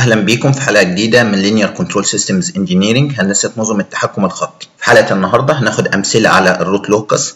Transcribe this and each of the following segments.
اهلا بيكم في حلقه جديده من Linear Control Systems Engineering هندسه نظم التحكم الخطي في حلقه النهارده هناخد امثله على الروت لوكس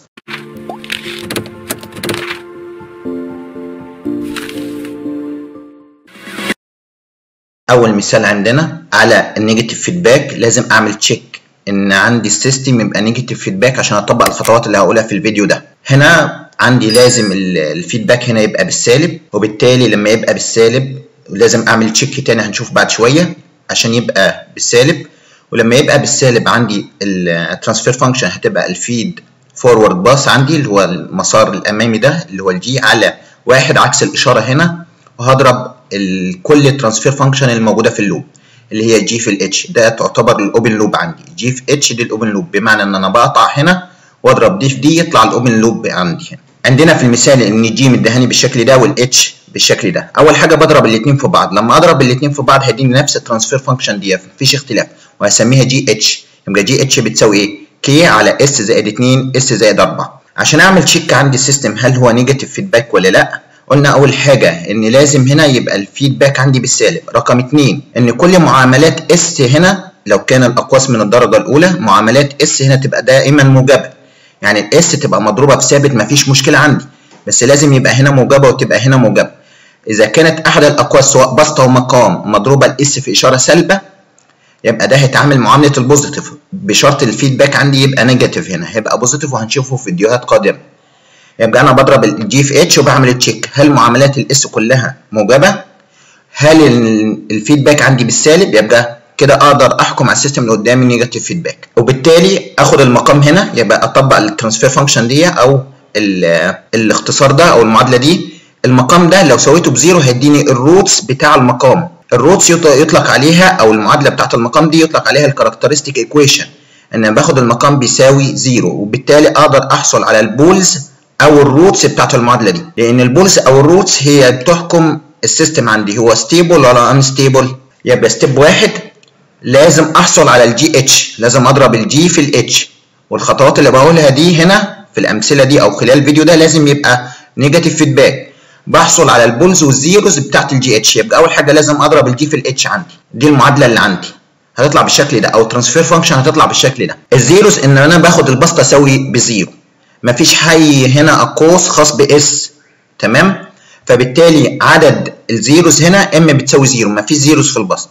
اول مثال عندنا على النيجاتيف فيدباك لازم اعمل تشيك ان عندي السيستم يبقى نيجاتيف فيدباك عشان اطبق الخطوات اللي هقولها في الفيديو ده هنا عندي لازم الفيدباك هنا يبقى بالسالب وبالتالي لما يبقى بالسالب لازم اعمل تشيك تاني هنشوف بعد شويه عشان يبقى بالسالب ولما يبقى بالسالب عندي الترانسفير فانكشن هتبقى الفيد فورورد باس عندي اللي هو المسار الامامي ده اللي هو الجي على واحد عكس الاشاره هنا وهضرب كل الترانسفير فانكشن الموجوده في اللوب اللي هي جي في الاتش ده تعتبر الاوبن لوب عندي جي في اتش دي الاوبن لوب بمعنى ان انا بقطع هنا واضرب دي في دي يطلع الاوبن لوب عندي هنا عندنا في المثال ان الجي مدهاني بالشكل ده والاتش بالشكل ده اول حاجه بضرب الاثنين في بعض لما اضرب الاثنين في بعض هيديني نفس الترانسفير فانكشن دي مفيش اختلاف وهسميها جي اتش يبقى جي اتش بتساوي ايه كي على اس زائد 2 اس زائد 4 عشان اعمل تشيك عندي السيستم هل هو نيجاتيف فيدباك ولا لا قلنا اول حاجه ان لازم هنا يبقى الفيدباك عندي بالسالب رقم 2 ان كل معاملات اس هنا لو كان الاقواس من الدرجه الاولى معاملات اس هنا تبقى دائما موجبه يعني الاس تبقى مضروبه بثابت مفيش مشكله عندي بس لازم يبقى هنا موجبه وتبقى هنا موجبه اذا كانت احد الاقواس سواء بسطه ومقام مضروبه الاس في اشاره سالبه يبقى ده هيتعامل معامله البوزيتيف بشرط الفيدباك عندي يبقى نيجاتيف هنا هيبقى بوزيتيف وهنشوفه في فيديوهات قادمه يبقى انا بضرب الجي في اتش وبعمل تشيك هل معاملات الاس كلها موجبه هل الفيدباك عندي بالسالب يبقى كده اقدر احكم على السيستم اللي قدامي نيجاتيف فيدباك وبالتالي اخد المقام هنا يبقى اطبق الترانسفير فانكشن دي او الاختصار ده او المعادله دي المقام ده لو سويته بزيرو هيديني الروتس بتاع المقام الروتس يطلق عليها او المعادله بتاعت المقام دي يطلق عليها الكاركترستيك ايكويشن ان انا باخد المقام بيساوي زيرو وبالتالي اقدر احصل على البولز او الروتس بتاعت المعادله دي لان البولز او الروتس هي بتحكم السيستم عندي هو ستيبل ولا انستيبل يبقى ستيب واحد لازم احصل على الجي اتش لازم اضرب الجي في الاتش والخطوات اللي بقولها دي هنا في الامثله دي او خلال الفيديو ده لازم يبقى نيجاتيف فيدباك بحصل على البولز والزيروز بتاعت الجي اتش يبقى اول حاجه لازم اضرب الجي في الاتش عندي دي المعادله اللي عندي هتطلع بالشكل ده او ترانسفير فانكشن هتطلع بالشكل ده الزيروز ان انا باخد البسطه اساوي بزيرو مفيش حي هنا اقوس خاص باس تمام فبالتالي عدد الزيروز هنا ام بتساوي زيرو مفيش زيروز في البسط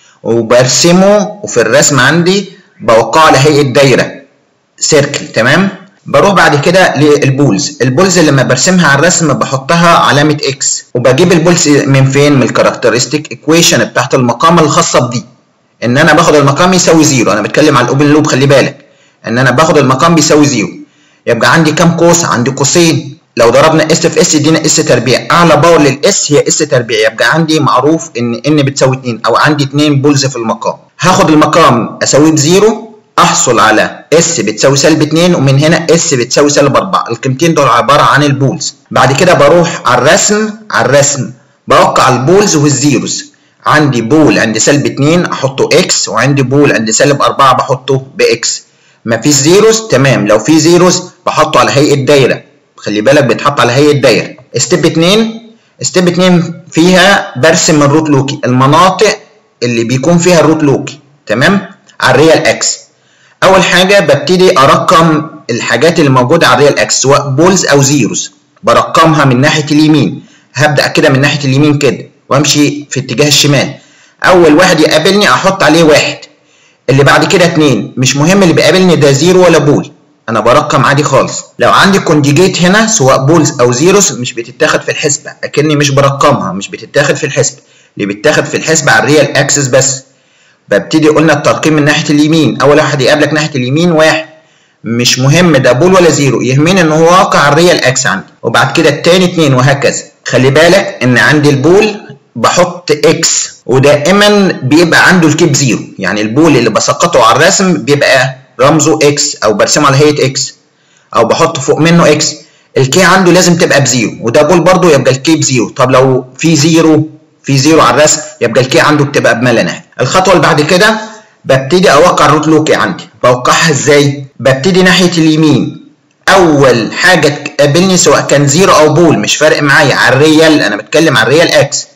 وبرسمه وفي الرسم عندي بوقعه على هيئه دايره سيركل تمام بروح بعد كده للبولز البولز لما برسمها على الرسم بحطها علامه اكس وبجيب البولز من فين من الكاركترستيك ايكويشن بتاعت المقام الخاصه بدي ان انا باخد المقام يساوي زيرو انا بتكلم على الاوبن لوب خلي بالك ان انا باخد المقام بيساوي زيرو يبقى عندي كام قوس عندي قوسين لو ضربنا اس في اس يدينا اس تربيع اعلى باور للاس هي اس تربيع يبقى عندي معروف ان ان بتساوي 2 او عندي 2 بولز في المقام هاخد المقام اساويه بزيرو احصل على اس بتساوي سالب 2 ومن هنا اس بتساوي سالب 4 القيمتين دول عباره عن البولز بعد كده بروح على الرسم على الرسم بوقع البولز والزيروز عندي بول عند سالب 2 احطه اكس وعندي بول عند سالب 4 بحطه باكس مفيش زيروز تمام لو في زيروز بحطه على هيئه دايره خلي بالك بيتحط على هيئه دايره ستيب 2 ستيب 2 فيها برسم الروت لوكي المناطق اللي بيكون فيها الروت لوكي تمام على الريال اكس اول حاجه ببتدي ارقم الحاجات اللي موجوده على الريال اكس سواء بولز او زيروز برقمها من ناحيه اليمين هبدا كده من ناحيه اليمين كده وامشي في اتجاه الشمال اول واحد يقابلني احط عليه واحد اللي بعد كده اتنين مش مهم اللي بيقابلني ده زيرو ولا بول انا برقم عادي خالص لو عندي كونجيجيت هنا سواء بولز او زيروز مش بتتاخد في الحسبه اكني مش برقمها مش بتتاخد في الحسبه اللي بيتاخد في الحسبه على الريال اكسس بس ببتدي قلنا الترقيم من ناحيه اليمين اول واحد يقابلك ناحيه اليمين واحد مش مهم ده بول ولا زيرو يهمني ان هو واقع على الريال اكس عندي وبعد كده التاني اتنين وهكذا خلي بالك ان عندي البول بحط اكس ودائما بيبقى عنده الكيب زيرو يعني البول اللي بسقطه على الرسم بيبقى رمزه اكس او برسمه على هيئه اكس او بحط فوق منه اكس الكي عنده لازم تبقى بزيرو وده بول برضو يبقى الكي بزيرو طب لو في زيرو في زيرو على الرسم يبقى الكي عنده بتبقى بملنه الخطوه اللي بعد كده ببتدي اوقع الروت لوكي عندي بوقعها ازاي ببتدي ناحيه اليمين اول حاجه تقابلني سواء كان زيرو او بول مش فارق معايا على الريال انا بتكلم على الريال اكس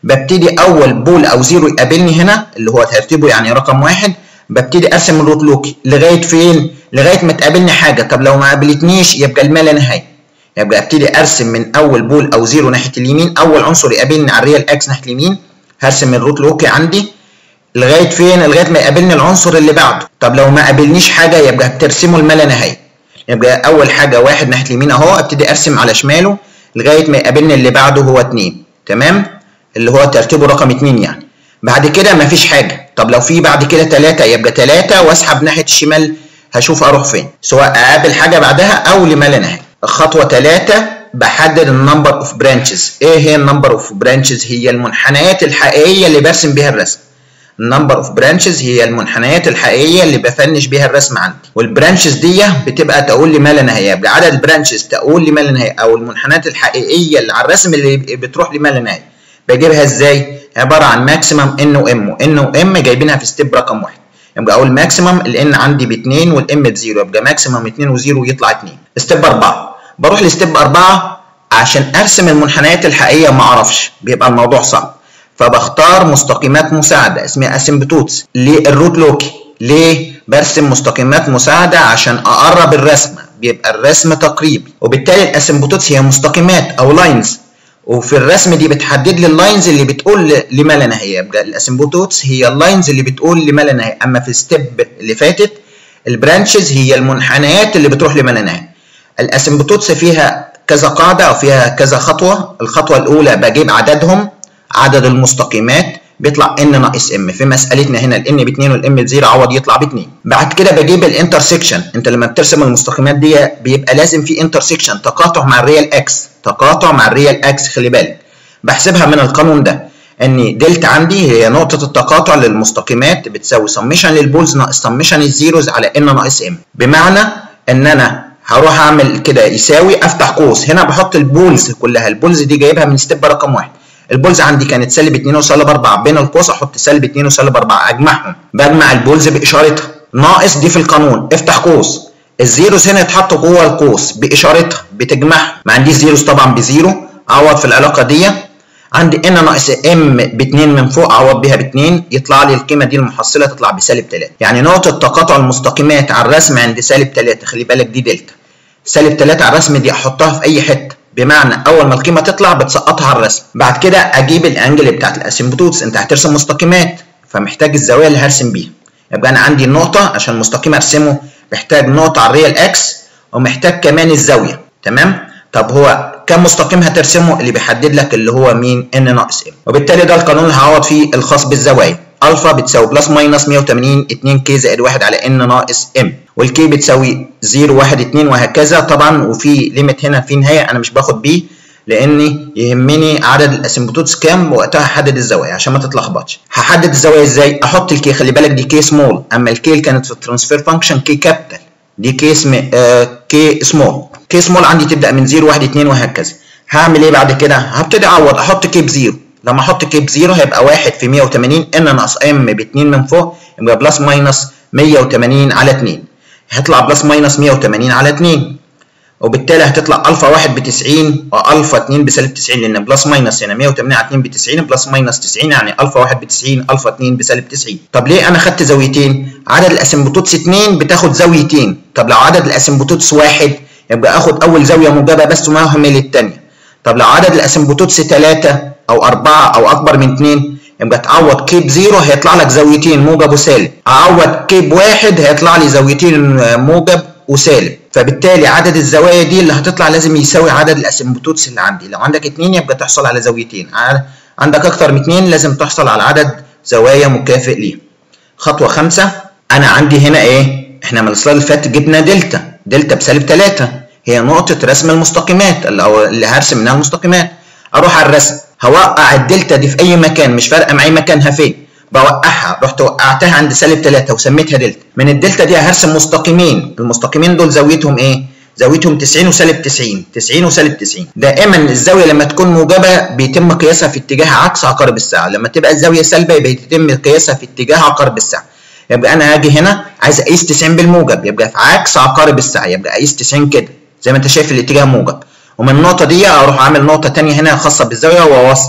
ببتدي اول بول او زيرو يقابلني هنا اللي هو ترتيبه يعني رقم واحد ببتدي ارسم الروت لوكي لغايه فين لغايه ما تقابلني حاجه طب لو ما قابلتنيش يبقى الما لا نهايه يبقى ابتدي ارسم من اول بول او زيرو ناحيه اليمين اول عنصر يقابلني على الريال اكس ناحيه اليمين هرسم الروت لوكي عندي لغايه فين لغايه ما يقابلني العنصر اللي بعده طب لو ما قابلنيش حاجه يبقى بترسمه الما لا نهايه يبقى اول حاجه واحد ناحيه اليمين اهو ابتدي ارسم على شماله لغايه ما يقابلني اللي بعده هو اتنين تمام اللي هو ترتيبه رقم اتنين يعني بعد كده مفيش حاجه طب لو في بعد كده تلاتة يبقى تلاتة واسحب ناحيه الشمال هشوف اروح فين سواء اقابل حاجه بعدها او لما لا نهايه خطوه تلاتة بحدد النمبر اوف برانشز ايه هي النمبر اوف برانشز هي المنحنيات الحقيقيه اللي برسم بيها الرسم النمبر اوف برانشز هي المنحنيات الحقيقيه اللي بفنش بيها الرسم عندي والبرانشز دي بتبقى تقول لي ما لا نهايه يبقى عدد البرانشز تقول لي ما لا نهايه او المنحنيات الحقيقيه اللي على الرسم اللي بتروح لما لا نهايه بجيبها ازاي عباره عن ماكسيمم ان وام وان وام جايبينها في ستيب رقم واحد يبقى اقول ماكسيمم الان عندي ب 2 والام بزيرو يبقى ماكسيمم 2 و0 يطلع 2 ستيب 4 بروح لستيب 4 عشان ارسم المنحنيات الحقيقيه ما اعرفش بيبقى الموضوع صعب فبختار مستقيمات مساعده اسمها اسمبتوتس للروت لوكي ليه برسم مستقيمات مساعده عشان اقرب الرسمه بيبقى الرسم تقريبي وبالتالي الاسمبتوتس هي مستقيمات او لاينز وفي الرسم دي بتحدد لي اللاينز اللي بتقول لما لا نهايه يبقى الاسمبوتوتس هي اللاينز اللي بتقول لما لا نهايه اما في الستيب اللي فاتت البرانشز هي المنحنيات اللي بتروح لما لا نهايه الاسمبوتوتس فيها كذا قاعده او فيها كذا خطوه الخطوه الاولى بجيب عددهم عدد المستقيمات بيطلع ان ناقص ام في مسالتنا هنا الان ب 2 والام ب 0 عوض يطلع ب 2 بعد كده بجيب الانترسكشن انت لما بترسم المستقيمات دي بيبقى لازم في انترسكشن تقاطع مع الريال اكس تقاطع مع الريال اكس خلي بالك بحسبها من القانون ده ان دلتا عندي هي نقطه التقاطع للمستقيمات بتساوي سميشن للبولز ناقص سميشن الزيروز على ان ناقص ام بمعنى ان انا هروح اعمل كده يساوي افتح قوس هنا بحط البولز كلها البولز دي جايبها من ستيب رقم واحد البولز عندي كانت سالب 2 وسالب 4 بين القوس احط سالب 2 وسالب 4 اجمعهم بجمع البولز باشارتها ناقص دي في القانون افتح قوس الزيروز هنا يتحطوا جوه القوس باشارتها بتجمعها ما عنديش زيروز طبعا بزيرو اعوض في العلاقه دي عندي ان ناقص ام ب 2 من فوق اعوض بيها ب 2 يطلع لي القيمه دي المحصله تطلع بسالب 3 يعني نقطه تقاطع المستقيمات على الرسم عند سالب 3 خلي بالك دي دلتا سالب 3 على الرسم دي احطها في اي حته بمعنى اول ما القيمه تطلع بتسقطها على الرسم بعد كده اجيب الانجل بتاعت الاسيمبتوتس انت هترسم مستقيمات فمحتاج الزاويه اللي هرسم بيها يبقى انا عندي النقطه عشان المستقيم ارسمه محتاج نقطه على الريال اكس ومحتاج كمان الزاويه تمام طب هو كم مستقيم هترسمه اللي بيحدد لك اللي هو مين ان ناقص ام وبالتالي ده القانون اللي هعوض فيه الخاص بالزوايا الفا بتساوي بلس ماينس 180 2 كي زائد 1 على ان ناقص ام والكي بتساوي 0 1 2 وهكذا طبعا وفي ليميت هنا في نهايه انا مش باخد بيه لان يهمني عدد الاسمبتوتس كام وقتها هحدد الزوايا عشان ما تتلخبطش هحدد الزوايا ازاي احط الكي خلي بالك دي كي سمول اما الكي اللي كانت في الترانسفير فانكشن كي كابيتال دي كي اسم آه كي سمول كي سمول عندي تبدا من 0 1 2 وهكذا هعمل ايه بعد كده هبتدي اعوض احط كي بزيرو لما احط كي بزيرو هيبقى 1 في 180 ان ناقص ام ب 2 من فوق يبقى بلس ماينس 180 على 2 هيطلع بلس ماينس 180 على 2 وبالتالي هتطلع الفا 1 ب 90 والفا 2 بسالب 90 لان بلس ماينس هنا 180 على 2 ب 90 بلس ماينس 90 يعني الفا 1 ب 90 الفا 2 بسالب 90 طب ليه انا خدت زاويتين عدد الاسمبتوتس 2 بتاخد زاويتين طب لو عدد الاسمبتوتس 1 يبقى اخد اول زاويه موجبه بس وما اهمل الثانيه طب لو عدد الاسمبتوتس 3 او 4 او اكبر من 2 يبقى تعوض كيب زيرو هيطلع لك زاويتين موجب وسالب اعوض كيب واحد هيطلع لي زاويتين موجب وسالب فبالتالي عدد الزوايا دي اللي هتطلع لازم يساوي عدد الاسمبتوتس اللي عندي لو عندك اتنين يبقى تحصل على زاويتين عندك اكتر من اتنين لازم تحصل على عدد زوايا مكافئ ليه خطوه خمسة انا عندي هنا ايه احنا من السلايد اللي فات جبنا دلتا دلتا بسالب 3 هي نقطه رسم المستقيمات اللي, اللي هرسم منها المستقيمات اروح على الرسم هوقع الدلتا دي في اي مكان مش فارقه معايا مكانها فين بوقعها رحت وقعتها عند سالب 3 وسميتها دلتا من الدلتا دي هرسم مستقيمين المستقيمين دول زاويتهم ايه زاويتهم 90 وسالب 90 90 وسالب 90 دائما الزاويه لما تكون موجبه بيتم قياسها في اتجاه عكس عقارب الساعه لما تبقى الزاويه سالبه يبقى يتم قياسها في اتجاه عقارب الساعه يبقى انا هاجي هنا عايز اقيس 90 بالموجب يبقى في عكس عقارب الساعه يبقى اقيس 90 كده زي ما انت شايف الاتجاه موجب ومن النقطه دي اروح اعمل نقطه ثانيه هنا خاصه بالزاويه واوصل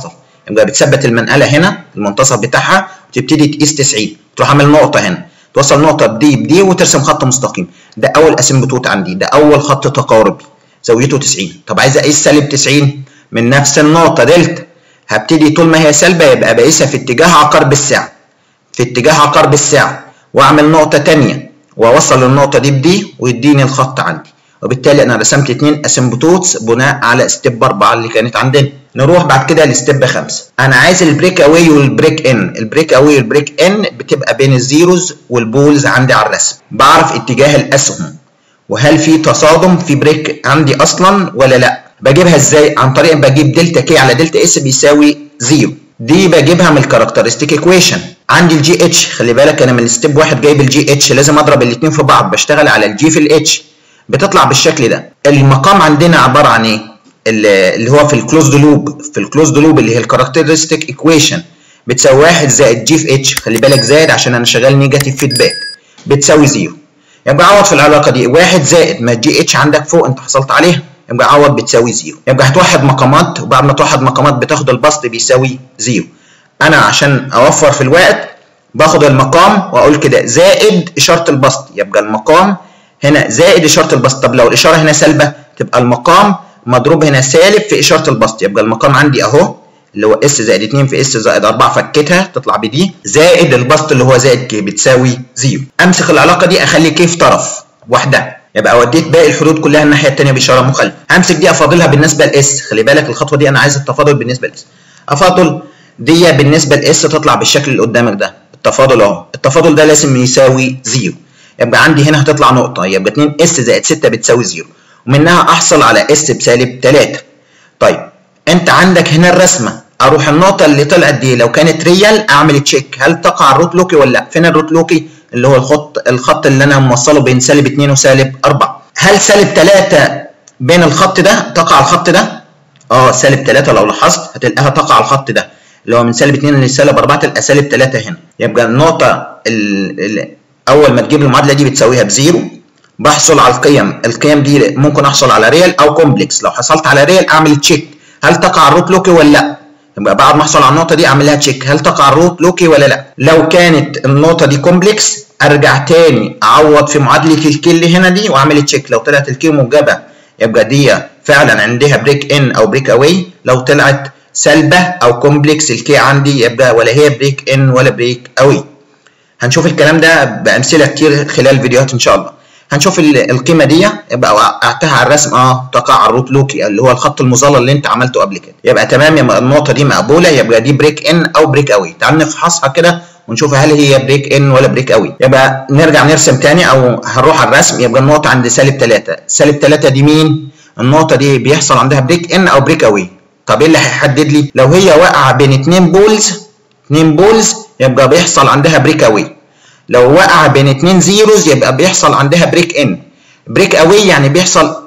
يبقى بتثبت المنقله هنا المنتصف بتاعها وتبتدي تقيس 90 تروح عامل نقطه هنا توصل نقطه بدي بدي وترسم خط مستقيم ده اول اسمبتوت عندي ده اول خط تقاربي زاويته 90 طب عايز اقيس سالب 90 من نفس النقطه دلتا هبتدي طول ما هي سالبه يبقى بقيسها في اتجاه عقارب الساعه في اتجاه عقارب الساعه واعمل نقطه ثانيه واوصل النقطه دي بدي ويديني الخط عندي وبالتالي انا رسمت اثنين اسمبتوتس بناء على ستيب 4 اللي كانت عندنا نروح بعد كده لستيب 5 انا عايز البريك اواي والبريك ان البريك اواي والبريك ان بتبقى بين الزيروز والبولز عندي على الرسم بعرف اتجاه الاسهم وهل في تصادم في بريك عندي اصلا ولا لا بجيبها ازاي عن طريق بجيب دلتا كي على دلتا اس بيساوي زيرو دي بجيبها من الكاركترستيك ايكويشن عندي الجي اتش خلي بالك انا من الستيب واحد جايب الجي اتش لازم اضرب الاثنين في بعض بشتغل على الجي في الاتش بتطلع بالشكل ده المقام عندنا عباره عن ايه اللي هو في الكلوزد لوب في الكلوزد لوب اللي هي الكاركترستيك ايكويشن بتساوي 1 زائد جي في اتش خلي بالك زائد عشان انا شغال نيجاتيف فيدباك بتساوي زيرو يبقى عوض في العلاقه دي 1 زائد ما الجي اتش عندك فوق انت حصلت عليها يبقى عوض بتساوي زيرو يبقى هتوحد مقامات وبعد ما توحد مقامات بتاخد البسط بيساوي زيرو انا عشان اوفر في الوقت باخد المقام واقول كده زائد اشاره البسط يبقى المقام هنا زائد اشاره البسط طب لو الاشاره هنا سالبه تبقى المقام مضروب هنا سالب في اشاره البسط يبقى المقام عندي اهو اللي هو اس زائد 2 في اس زائد 4 فكتها تطلع بدي زائد البسط اللي هو زائد كي بتساوي زيرو امسك العلاقه دي اخلي كي في طرف واحده يبقى وديت باقي الحدود كلها الناحيه الثانيه باشاره مخالفه همسك دي افاضلها بالنسبه لاس خلي بالك الخطوه دي انا عايز التفاضل بالنسبه لاس افاضل دي بالنسبه لاس تطلع بالشكل اللي قدامك ده التفاضل اهو التفاضل ده لازم يساوي زيرو يبقى عندي هنا هتطلع نقطه يبقى 2 اس زائد 6 بتساوي زيرو ومنها احصل على اس بسالب 3 طيب انت عندك هنا الرسمه اروح النقطه اللي طلعت دي لو كانت ريال اعمل تشيك هل تقع الروت لوكي ولا لا فين الروت لوكي اللي هو الخط الخط اللي انا موصله بين سالب 2 وسالب 4 هل سالب 3 بين الخط ده تقع الخط ده اه سالب 3 لو لاحظت هتلاقيها تقع الخط ده اللي هو من سالب 2 لسالب 4 تلقى سالب 3 هنا يبقى النقطه ال اول ما تجيب المعادله دي بتساويها بزيرو بحصل على القيم القيم دي ممكن احصل على ريال او كومبلكس لو حصلت على ريال اعمل تشيك هل تقع الروت لوكي ولا لا يبقى بعد ما احصل على النقطه دي اعمل لها تشيك هل تقع الروت لوكي ولا لا لو كانت النقطه دي كومبلكس ارجع تاني اعوض في معادله الكي اللي هنا دي واعمل تشيك لو طلعت الكي موجبه يبقى دي فعلا عندها بريك ان او بريك اواي لو طلعت سلبه او كومبلكس الكي عندي يبقى ولا هي بريك ان ولا بريك اواي هنشوف الكلام ده بامثله كتير خلال الفيديوهات ان شاء الله هنشوف القيمه دي يبقى وقعتها على الرسم اه تقع على الروت لوكي اللي هو الخط المظلل اللي انت عملته قبل كده يبقى تمام يبقى النقطه دي مقبوله يبقى دي بريك ان او بريك اوي تعال نفحصها كده ونشوف هل هي بريك ان ولا بريك اوي يبقى نرجع نرسم تاني او هنروح على الرسم يبقى النقطه عند سالب 3 سالب 3 دي مين النقطه دي بيحصل عندها بريك ان او بريك اوي طب ايه اللي هيحدد لي لو هي واقعه بين اتنين بولز اتنين بولز يبقى بيحصل عندها بريك اوي لو وقع بين اتنين زيروز يبقى بيحصل عندها بريك ان بريك اواي يعني بيحصل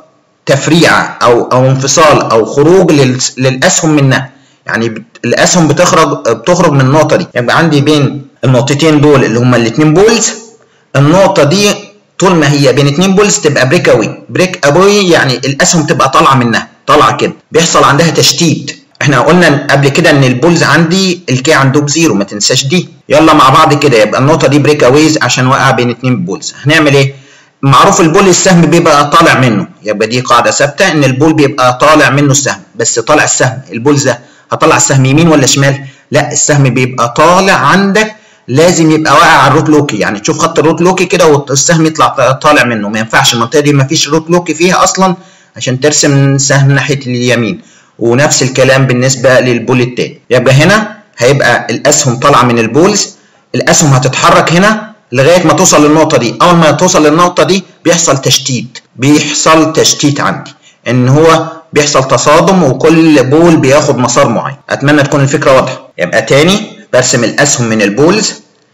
تفريعه او او انفصال او خروج للاسهم منها يعني الاسهم بتخرج بتخرج من النقطه دي يبقى عندي بين النقطتين دول اللي هما الاتنين بولز النقطه دي طول ما هي بين اتنين بولز تبقى بريك اواي بريك اواي يعني الاسهم تبقى طالعه منها طالعه كده بيحصل عندها تشتيت احنا قلنا قبل كده ان البولز عندي الكي عنده بزيرو ما تنساش دي يلا مع بعض كده يبقى النقطه دي بريك اويز عشان وقع بين اتنين بولز هنعمل ايه معروف البول السهم بيبقى طالع منه يبقى دي قاعده ثابته ان البول بيبقى طالع منه السهم بس طالع السهم البولز ده هطلع السهم يمين ولا شمال لا السهم بيبقى طالع عندك لازم يبقى واقع على الروت لوكي يعني تشوف خط الروت لوكي كده والسهم يطلع طالع منه ما ينفعش المنطقه دي ما فيش روت لوكي فيها اصلا عشان ترسم سهم ناحيه اليمين ونفس الكلام بالنسبه للبول التاني يبقى هنا هيبقى الاسهم طالعه من البولز الاسهم هتتحرك هنا لغايه ما توصل للنقطه دي اول ما توصل للنقطه دي بيحصل تشتيت بيحصل تشتيت عندي ان هو بيحصل تصادم وكل بول بياخد مسار معين اتمنى تكون الفكره واضحه يبقى تاني برسم الاسهم من البولز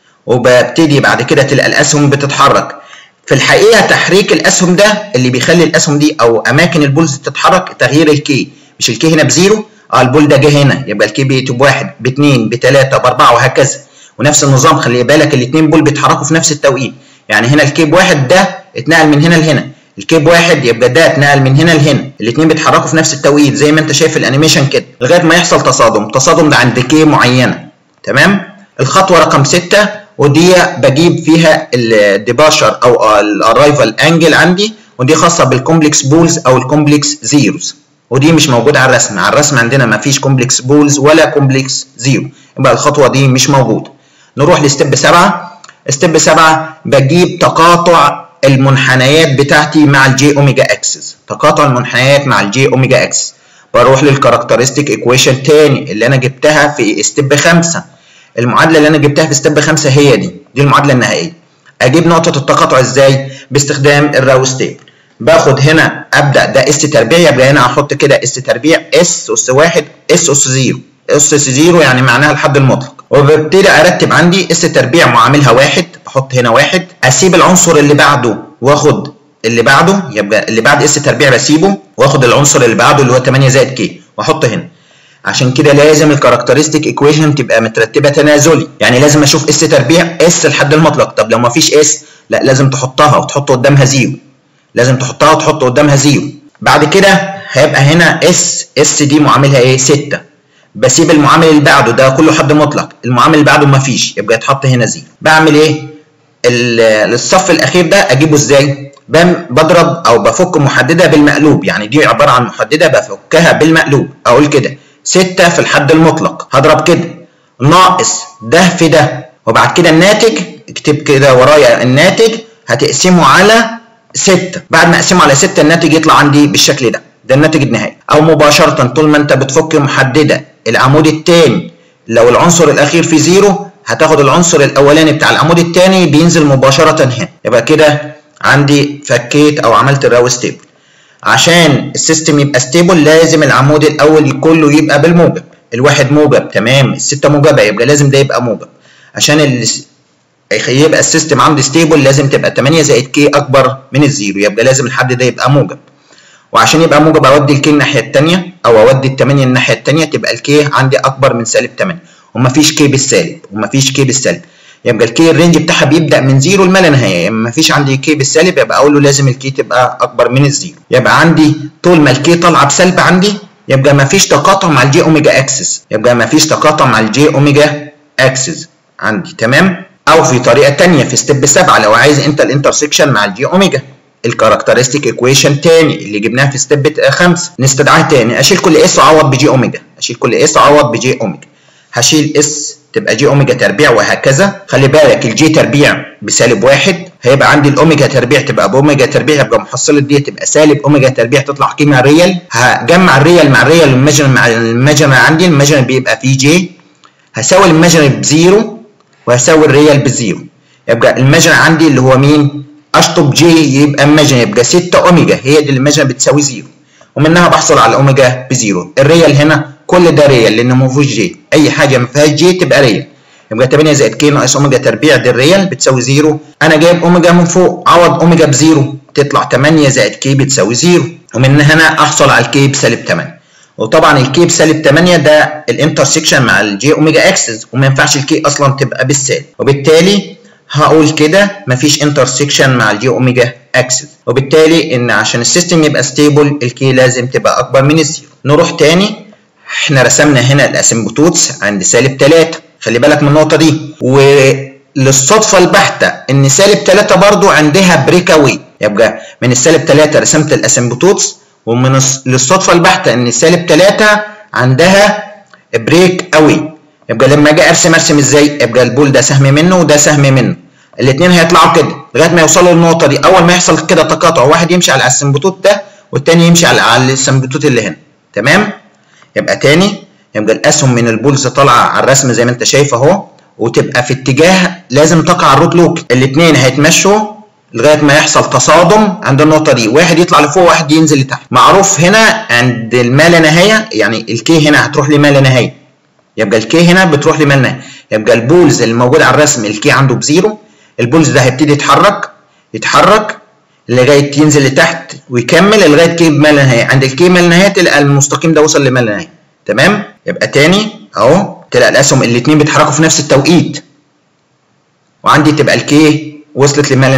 وببتدي بعد كده تلقى الاسهم بتتحرك في الحقيقه تحريك الاسهم ده اللي بيخلي الاسهم دي او اماكن البولز تتحرك تغيير الكي مش الكي هنا بزيرو اه البول ده جه هنا يبقى الكي بي بواحد باثنين بثلاثه باربعه وهكذا ونفس النظام خلي بالك الاثنين بول بيتحركوا في نفس التوقيت يعني هنا الكي بواحد ده اتنقل من هنا لهنا الكي بواحد يبقى ده اتنقل من هنا لهنا الاثنين بيتحركوا في نفس التوقيت زي ما انت شايف الانيميشن كده لغايه ما يحصل تصادم التصادم ده عند كي معينه تمام الخطوه رقم 6 ودي بجيب فيها الديباشر او الارايفال انجل عندي ودي خاصه بالكومبلكس بولز او الكومبلكس زيروز ودي مش موجوده على الرسم على الرسم عندنا ما فيش كومبلكس بولز ولا كومبلكس زيرو يبقى الخطوه دي مش موجوده نروح لستيب 7 ستيب 7 بجيب تقاطع المنحنيات بتاعتي مع الجي اوميجا اكسس تقاطع المنحنيات مع الجي اوميجا اكسس بروح للكاركترستيك ايكويشن تاني اللي انا جبتها في ستيب 5 المعادله اللي انا جبتها في ستيب 5 هي دي دي المعادله النهائيه اجيب نقطه التقاطع ازاي باستخدام الراوس تيبل باخد هنا ابدا ده اس تربيع يبقى هنا احط كده اس تربيع اس اس 1 اس اس 0 اس اس 0 يعني معناها الحد المطلق وببتدي ارتب عندي اس تربيع معاملها واحد بحط هنا واحد اسيب العنصر اللي بعده واخد اللي بعده يبقى اللي بعد اس تربيع بسيبه واخد العنصر اللي بعده اللي هو 8 زائد كي واحطه هنا عشان كده لازم الكاركترستيك ايكويشن تبقى مترتبه تنازلي يعني لازم اشوف اس تربيع اس الحد المطلق طب لو ما فيش اس لا لازم تحطها وتحط قدامها زيرو لازم تحطها وتحط قدامها زيرو بعد كده هيبقى هنا اس اس دي معاملها ايه 6 بسيب المعامل اللي بعده ده كله حد مطلق المعامل اللي بعده ما فيش يبقى يتحط هنا زيرو بعمل ايه الصف الاخير ده اجيبه ازاي بضرب او بفك محدده بالمقلوب يعني دي عباره عن محدده بفكها بالمقلوب اقول كده 6 في الحد المطلق هضرب كده ناقص ده في ده وبعد كده الناتج اكتب كده ورايا الناتج هتقسمه على 6 بعد ما اقسمه على 6 الناتج يطلع عندي بالشكل ده ده الناتج النهائي او مباشره طول ما انت بتفك محدده العمود الثاني لو العنصر الاخير فيه زيرو هتاخد العنصر الاولاني بتاع العمود الثاني بينزل مباشره هنا يبقى كده عندي فكيت او عملت الراوس تيبل عشان السيستم يبقى ستيبل لازم العمود الاول كله يبقى بالموجب الواحد موجب تمام الستة موجبة يبقى لازم ده يبقى موجب عشان ال... يبقى السيستم عندي ستيبل لازم تبقى 8 زائد كي اكبر من الزيرو يبقى لازم الحد ده يبقى موجب وعشان يبقى موجب اودي الكي الناحيه الثانيه او اودي ال 8 الناحيه الثانيه تبقى الكي عندي اكبر من سالب 8 ومفيش كي بالسالب ومفيش كي بالسالب يبقى الكي الرينج بتاعها بيبدا من زيرو لما لا نهايه اما مفيش عندي كي بالسالب يبقى اقول له لازم الكي تبقى اكبر من الزيرو يبقى عندي طول ما الكي طالعه بسلب عندي يبقى مفيش تقاطع مع الجي اوميجا اكسس يبقى مفيش تقاطع مع الجي اوميجا اكسس عندي تمام او في طريقه ثانيه في ستيب 7 لو عايز انت الانترسكشن مع الجي اوميجا الكاركترستيك ايكويشن تاني اللي جبناها في ستيب 5 نستدعاها تاني اشيل كل اس واعوض بجي اوميجا اشيل كل اس واعوض بجي اوميجا هشيل اس تبقى جي اوميجا تربيع وهكذا خلي بالك الجي تربيع بسالب واحد هيبقى عندي الاوميجا تربيع تبقى باوميجا تربيع يبقى محصله دي تبقى سالب اوميجا تربيع تطلع قيمه ريال هجمع الريال مع الريال الماجن مع الماجن عندي الماجن بيبقى فيه جي هساوي الماجن بزيرو وهساوي الريال بزيرو يبقى الماجن عندي اللي هو مين اشطب جي يبقى الماجن يبقى 6 اوميجا هي دي الماجن بتساوي زيرو ومنها بحصل على الاوميجا بزيرو الريال هنا كل ده ريال لان ما فيهوش جي اي حاجه ما فيهاش جي تبقى ريال يبقى 8 زائد كي ناقص اوميجا تربيع دي الريال بتساوي زيرو انا جايب اوميجا من فوق عوض اوميجا بزيرو تطلع 8 زائد كي بتساوي زيرو ومن هنا احصل على الكي بسالب 8 وطبعا الكي بسالب 8 ده الانترسكشن مع الجي اوميجا اكسس وما ينفعش الكي اصلا تبقى بالسالب وبالتالي هقول كده مفيش انترسكشن مع الجي اوميجا اكسس وبالتالي ان عشان السيستم يبقى ستيبل الكي لازم تبقى اكبر من الزيرو نروح تاني احنا رسمنا هنا الاسمبتوتس عند سالب 3 خلي بالك من النقطه دي وللصدفه البحته ان سالب 3 برضو عندها بريك اواي يبقى من السالب 3 رسمت الاسمبتوتس ومن للصدفه البحته ان سالب 3 عندها بريك اواي يبقى لما اجي ارسم ارسم ازاي يبقى البول ده سهم منه وده سهم منه الاثنين هيطلعوا كده لغايه ما يوصلوا للنقطه دي اول ما يحصل كده تقاطع واحد يمشي على الاسمبتوت ده والتاني يمشي على على الاسمبتوت اللي هنا تمام يبقى تاني يبقى الاسهم من البولز طالعه على الرسم زي ما انت شايف اهو وتبقى في اتجاه لازم تقع على الروت لوك الاثنين هيتمشوا لغايه ما يحصل تصادم عند النقطه دي واحد يطلع لفوق واحد ينزل لتحت معروف هنا عند الما لا نهايه يعني الكي هنا هتروح لما لا نهايه يبقى الكي هنا بتروح لما لا نهايه يبقى البولز اللي موجود على الرسم الكي عنده بزيرو البولز ده هيبتدي يتحرك يتحرك لغايه ينزل لتحت ويكمل لغايه كي ما لا نهايه عند الكي ما لا نهايه تلقى المستقيم ده وصل لما لا نهايه تمام يبقى تاني اهو تلاقي الاسهم الاثنين بيتحركوا في نفس التوقيت وعندي تبقى الكي وصلت لما لا نهايه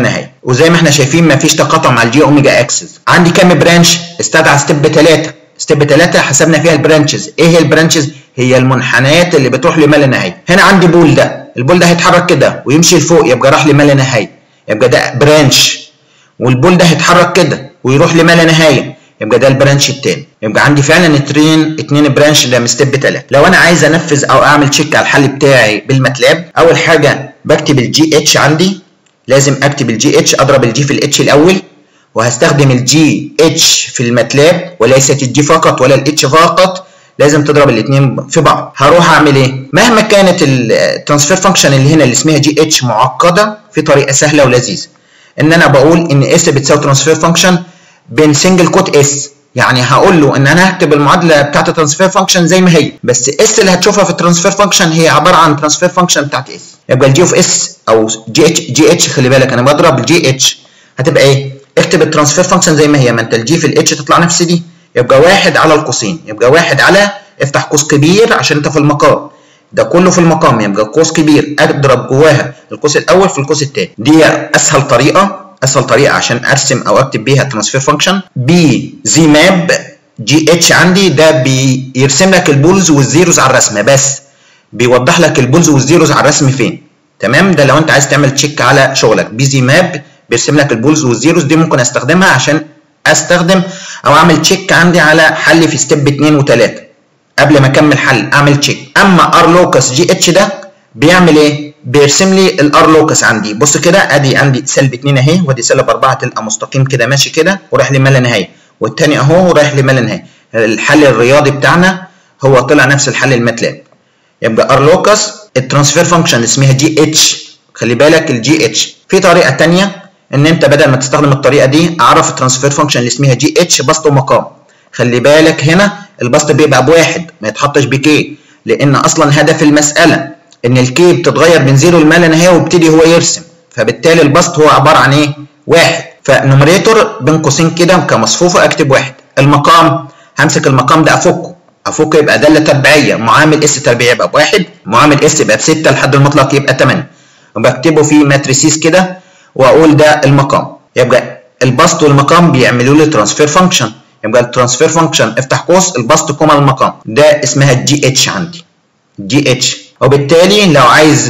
وزي ما احنا شايفين مفيش تقاطع مع الجي اوميجا اكسس عندي كام برانش استدعى ستيب 3 ستيب 3 حسبنا فيها البرانشز ايه هي البرانشز هي المنحنيات اللي بتروح لما لا نهايه هنا عندي بول ده البول ده هيتحرك كده ويمشي لفوق يبقى راح لما لا نهايه يبقى ده برانش والبول ده هيتحرك كده ويروح لما لا نهايه يبقى ده البرانش التاني يبقى عندي فعلا اتنين اتنين برانش ده ستيب 3 لو انا عايز انفذ او اعمل تشيك على الحل بتاعي بالماتلاب اول حاجه بكتب الجي اتش عندي لازم اكتب الجي اتش اضرب الجي في الاتش الاول وهستخدم الجي اتش في الماتلاب وليست الجي فقط ولا الاتش فقط لازم تضرب الاثنين في بعض هروح اعمل ايه مهما كانت الترانسفير فانكشن اللي هنا اللي اسمها جي اتش معقده في طريقه سهله ولذيذه ان انا بقول ان اس بتساوي ترانسفير فانكشن بين سنجل كوت اس يعني هقول له ان انا هكتب المعادله بتاعت الترانسفير فانكشن زي ما هي بس اس اللي هتشوفها في الترانسفير فانكشن هي عباره عن ترانسفير فانكشن بتاعت اس يبقى الجي اوف اس او جي اتش جي اتش خلي بالك انا بضرب الجي اتش هتبقى ايه اكتب الترانسفير فانكشن زي ما هي ما انت الجي في الاتش تطلع نفس دي يبقى واحد على القوسين يبقى واحد على افتح قوس كبير عشان انت في المقام ده كله في المقام يبقى قوس كبير اضرب جواها القوس الاول في القوس الثاني دي اسهل طريقه اسهل طريقه عشان ارسم او اكتب بيها ترانسفير فانكشن بي زي ماب جي اتش عندي ده بيرسم لك البولز والزيروز على الرسمه بس بيوضح لك البولز والزيروز على الرسم فين تمام ده لو انت عايز تعمل تشيك على شغلك بي زي ماب بيرسم لك البولز والزيروز دي ممكن استخدمها عشان استخدم او اعمل تشيك عندي على حل في ستيب 2 و3 قبل ما اكمل حل اعمل تشيك اما ار لوكس جي اتش ده بيعمل ايه بيرسم لي الار لوكس عندي بص كده ادي عندي سالب 2 اهي وادي سالب 4 تلقى مستقيم كده ماشي كده ورايح لما لا نهايه والتاني اهو رايح لما لا نهايه الحل الرياضي بتاعنا هو طلع نفس الحل الماتلاب يبقى ار لوكس الترانسفير فانكشن اسمها جي اتش خلي بالك الجي اتش في طريقه ثانيه ان انت بدل ما تستخدم الطريقه دي اعرف الترانسفير فانكشن اللي اسمها جي اتش بسط ومقام خلي بالك هنا البسط بيبقى بواحد ما يتحطش بكي لان اصلا هدف المساله ان الكي بتتغير من زيرو لما لا نهايه ويبتدي هو يرسم فبالتالي البسط هو عباره عن ايه واحد فنوميريتور بين قوسين كده كمصفوفه اكتب واحد المقام همسك المقام ده افكه افكه يبقى داله تربيعيه معامل اس تربيعي يبقى بواحد معامل اس يبقى بستة لحد المطلق يبقى 8 وبكتبه في ماتريسيس كده واقول ده المقام يبقى البسط والمقام بيعملوا لي ترانسفير فانكشن يبقى الترانسفير فانكشن افتح قوس البسط كوما المقام ده اسمها جي اتش عندي جي اتش وبالتالي لو عايز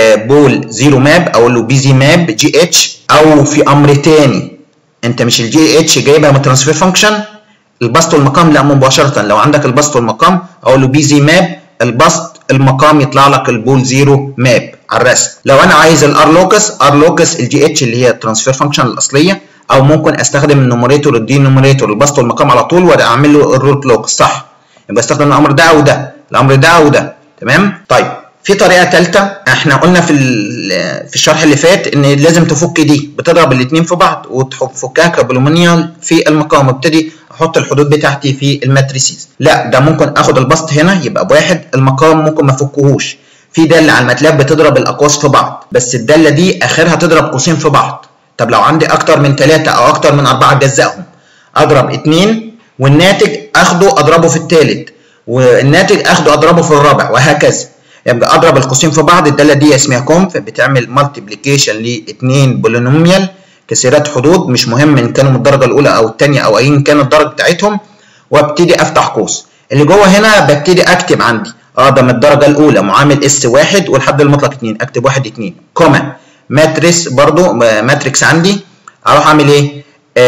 بول زيرو ماب اقول له بي زي ماب جي اتش او في امر تاني انت مش الجي اتش جايبها من ترانسفير فانكشن البسط والمقام لا مباشره لو عندك البسط والمقام اقول له بي زي ماب البسط المقام يطلع لك البول زيرو ماب على الرسم لو انا عايز الار لوكس ار لوكس الجي اتش اللي هي الترانسفير فانكشن الاصليه او ممكن استخدم النوميريتور الدينوميريتور البسط والمقام على طول واعمل له الروت لوكس صح يبقى استخدم الامر ده او ده الامر ده او ده تمام طيب في طريقه ثالثه احنا قلنا في في الشرح اللي فات ان لازم تفك دي بتضرب الاثنين في بعض وتفكها كبولومينيال في المقام وابتدي احط الحدود بتاعتي في الماتريسيز لا ده ممكن اخد البسط هنا يبقى بواحد المقام ممكن ما افكهوش في داله على الماتلاب بتضرب الاقواس في بعض بس الداله دي اخرها تضرب قوسين في بعض طب لو عندي اكتر من ثلاثة او اكتر من اربعة اجزائهم اضرب اتنين والناتج اخده اضربه في الثالث والناتج اخده اضربه في الرابع وهكذا يبقى اضرب القوسين في بعض الداله دي اسمها كونف بتعمل مالتيبليكيشن لاثنين بولينوميال كثيرات حدود مش مهم ان كانوا من الدرجه الاولى او الثانيه او ايا كان الدرجه بتاعتهم وابتدي افتح قوس اللي جوه هنا ببتدي اكتب عندي اه ده من الدرجه الاولى معامل اس واحد والحد المطلق 2 اكتب واحد 2 كوما ماتريس برضو ماتريكس عندي اروح اعمل ايه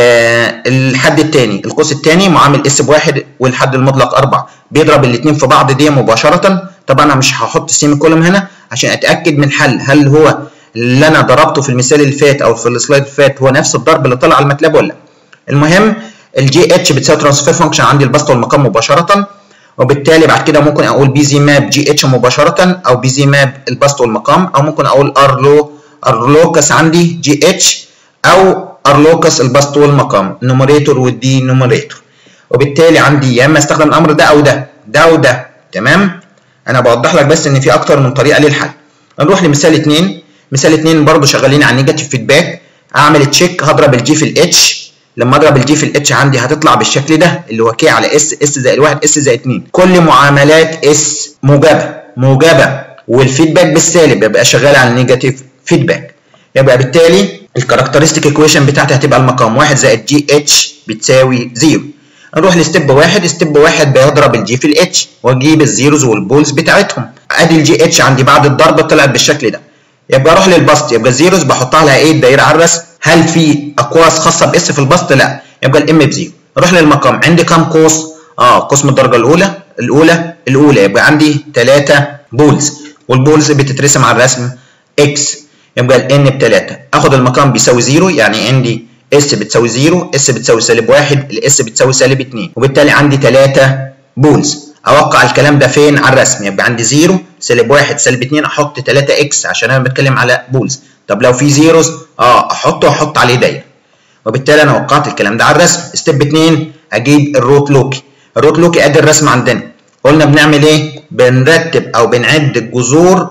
آه الحد الثاني القوس الثاني معامل اس بواحد والحد المطلق 4 بيضرب الاثنين في بعض دي مباشره طبعا انا مش هحط سيمي كولوم هنا عشان اتاكد من حل هل هو اللي انا ضربته في المثال اللي فات او في السلايد اللي فات هو نفس الضرب اللي طلع على الماتلاب ولا المهم الجي اتش بتساوي ترانسفير فانكشن عندي البسط والمقام مباشره وبالتالي بعد كده ممكن اقول بي زي ماب جي اتش مباشره او بي زي ماب البسط والمقام او ممكن اقول ار لو ار لوكس عندي جي اتش او ار لوكس البسط والمقام النوميريتور والدي نوميريتور وبالتالي عندي يا اما استخدم الامر ده او ده ده وده تمام انا بوضح لك بس ان في اكتر من طريقه للحل نروح لمثال 2 مثال 2 برضو شغالين على نيجاتيف فيدباك اعمل تشيك هضرب الجي في الاتش لما اضرب الجي في الاتش عندي هتطلع بالشكل ده اللي هو كي على اس اس زائد 1 اس زائد 2 كل معاملات اس موجبه موجبه والفيدباك بالسالب يبقى شغال على النيجاتيف فيدباك يبقى بالتالي الكاركترستيك ايكويشن بتاعتي هتبقى المقام 1 زائد جي اتش بتساوي 0 نروح لستيب واحد ستيب واحد بيضرب الجي في الاتش واجيب الزيروز والبولز بتاعتهم ادي الجي اتش عندي بعد الضرب طلعت بالشكل ده يبقى اروح للبسط يبقى الزيروز بحطها لها ايه دايره على الرسم هل في اقواس خاصه باس في البسط لا يبقى الام بزيرو اروح للمقام عندي كام قوس اه قوس من الدرجه الاولى الاولى الاولى يبقى عندي 3 بولز والبولز بتترسم على الرسم اكس يبقى الان ب 3 اخد المقام بيساوي 0 يعني عندي اس بتساوي 0 اس بتساوي سالب 1 الاس بتساوي سالب 2 وبالتالي عندي 3 بولز اوقع الكلام ده فين على الرسم يبقى عندي 0 سالب 1 سالب 2 احط 3 اكس عشان انا بتكلم على بولز طب لو في زيروز اه احطه واحط عليه دايره وبالتالي انا وقعت الكلام ده على الرسم ستيب 2 اجيب الروت لوكي الروت لوكي ادي الرسم عندنا قلنا بنعمل ايه بنرتب او بنعد الجذور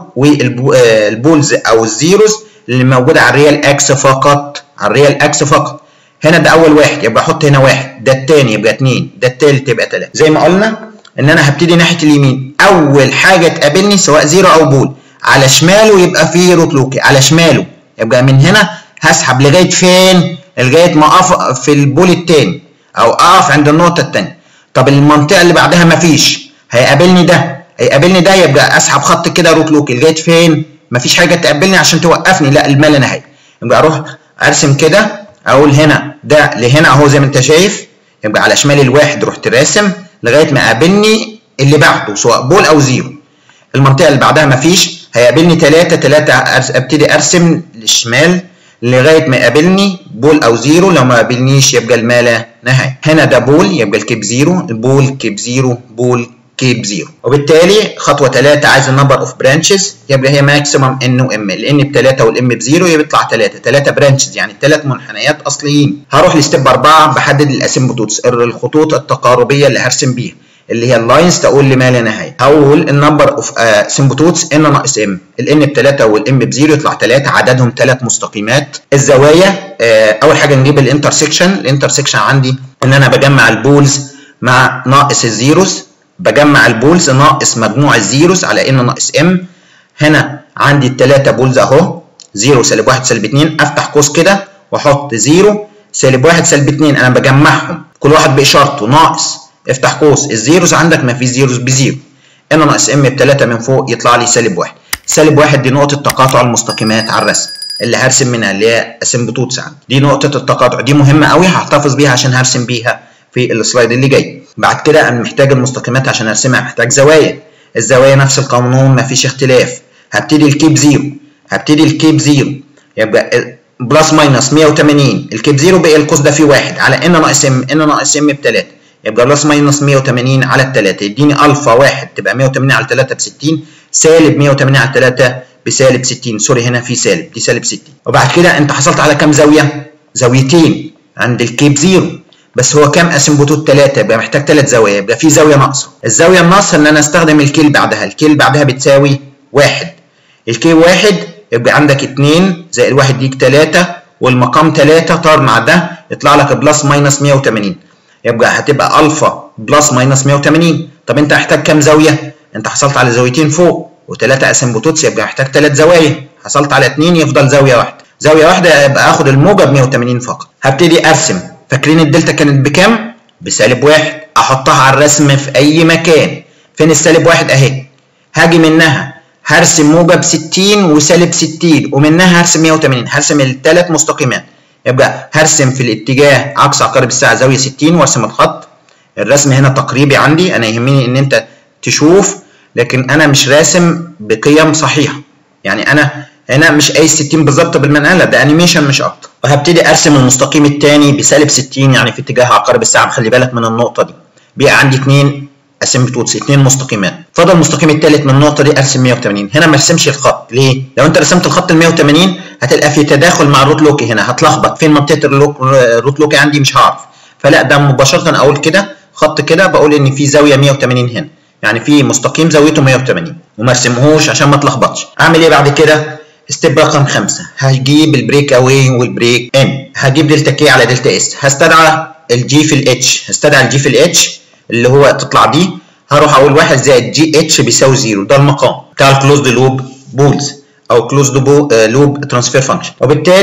والبولز او الزيروز اللي موجوده على الريال اكس فقط على الريال اكس فقط هنا ده اول واحد يبقى احط هنا واحد ده الثاني يبقى اثنين ده الثالث يبقى ثلاثه زي ما قلنا ان انا هبتدي ناحيه اليمين اول حاجه تقابلني سواء زيرو او بول على شماله يبقى فيه روت لوكي على شماله يبقى من هنا هسحب لغايه فين لغايه ما اقف في البول الثاني او اقف عند النقطه الثانيه طب المنطقه اللي بعدها مفيش هيقابلني ده هيقابلني ده يبقى اسحب خط كده روت لوكي لغايه فين مفيش حاجه تقابلني عشان توقفني لا المال نهايه يبقى اروح ارسم كده اقول هنا ده لهنا اهو زي ما انت شايف يبقى على شمال الواحد رحت راسم لغايه ما قابلني اللي بعده سواء بول او زيرو المنطقه اللي بعدها مفيش هيقابلني ثلاثة ثلاثة ابتدي ارسم للشمال لغايه ما يقابلني بول او زيرو لو ما قابلنيش يبقى المال نهايه هنا ده بول يبقى الكيب زيرو البول كيب زيرو بول كيب زيرو وبالتالي خطوه 3 عايز النمبر اوف برانشز يبقى هي ماكسيمم ان وام الان ب 3 والام بزيرو يطلع 3 3 برانشز يعني ثلاث منحنيات اصليين هروح لستيب 4 بحدد الاسيمبتوتس الخطوط التقاربيه اللي هرسم بيها اللي هي اللاينز تقول لي ما لا نهايه هقول النمبر اوف سيمبتوتس ان ناقص ام الان ب 3 والام بزيرو يطلع 3 عددهم ثلاث مستقيمات الزوايا آه اول حاجه نجيب الانترسكشن الانترسكشن عندي ان انا بجمع البولز مع ناقص الزيروز بجمع البولز ناقص مجموع الزيروز على ان ناقص ام هنا عندي الثلاثه بولز اهو 0 سالب 1 سالب 2 افتح قوس كده واحط 0 سالب 1 سالب 2 انا بجمعهم كل واحد باشارته ناقص افتح قوس الزيروز عندك ما فيش زيروز بزيرو ان ناقص ام ب 3 من فوق يطلع لي سالب 1 سالب 1 دي نقطه تقاطع المستقيمات على الرسم اللي هرسم منها اللي هي اسمبتوتس عندي دي نقطه التقاطع دي مهمه قوي هحتفظ بيها عشان هرسم بيها في السلايد اللي جاي بعد كده انا محتاج المستقيمات عشان ارسمها محتاج زوايا الزوايا نفس القانون مفيش اختلاف هبتدي الكيب زيرو هبتدي الكيب زيرو يبقى بلس ماينس 180 الكيب زيرو بقى القوس ده فيه واحد على ان ناقص ام ان ناقص ام ب 3 يبقى بلس ماينس 180 على الثلاثة يديني الفا واحد تبقى 180 على 3 ب 60 سالب 180 على 3 بسالب 60 سوري هنا في سالب دي سالب 60 وبعد كده انت حصلت على كام زاوية؟ زاويتين عند الكيب زيرو بس هو كام اسمبوتوت 3 يبقى محتاج 3 زوايا يبقى في زاويه ناقصه الزاويه الناقصه ان انا استخدم الكيل بعدها الكيل بعدها بتساوي 1 الكيل 1 يبقى عندك 2 زائد 1 ديك 3 والمقام 3 طار مع ده يطلع لك بلس ماينس 180 يبقى هتبقى الفا بلس ماينس 180 طب انت محتاج كام زاويه انت حصلت على زاويتين فوق وثلاثه اسمبوتوتس يبقى محتاج ثلاث زوايا حصلت على 2 يفضل زاويه واحده زاويه واحده يبقى اخد الموجب 180 فقط هبتدي ارسم فاكرين الدلتا كانت بكام؟ بسالب واحد احطها على الرسم في اي مكان فين السالب واحد اهي هاجي منها هرسم موجب 60 وسالب 60 ومنها هرسم 180 هرسم الثلاث مستقيمات يبقى هرسم في الاتجاه عكس عقارب الساعه زاويه 60 وارسم الخط الرسم هنا تقريبي عندي انا يهمني ان انت تشوف لكن انا مش راسم بقيم صحيحه يعني انا هنا مش قايس 60 بالظبط بالمنقله ده انيميشن مش اكتر وهبتدي ارسم المستقيم الثاني بسالب 60 يعني في اتجاه عقارب الساعه خلي بالك من النقطه دي بقى عندي اثنين اسيمبتوتس اثنين مستقيمات فضل المستقيم الثالث من النقطه دي ارسم 180 هنا ما ارسمش الخط ليه لو انت رسمت الخط ال 180 هتلقى في تداخل مع الروت لوكي هنا هتلخبط فين منطقه الروت لوكي عندي مش هعرف فلا ده مباشره اقول كده خط كده بقول ان في زاويه 180 هنا يعني في مستقيم زاويته 180 وما ارسمهوش عشان ما اتلخبطش اعمل ايه بعد كده ستيب رقم خمسة هجيب البريك اواي والبريك ان هجيب دلتا كي على دلتا اس هستدعى الجي في الاتش هستدعى الجي في الاتش اللي هو تطلع دي هروح اقول واحد زائد جي اتش بيساوي زيرو ده المقام بتاع الكلوزد لوب بولز او كلوزد لوب ترانسفير فانكشن وبالتالي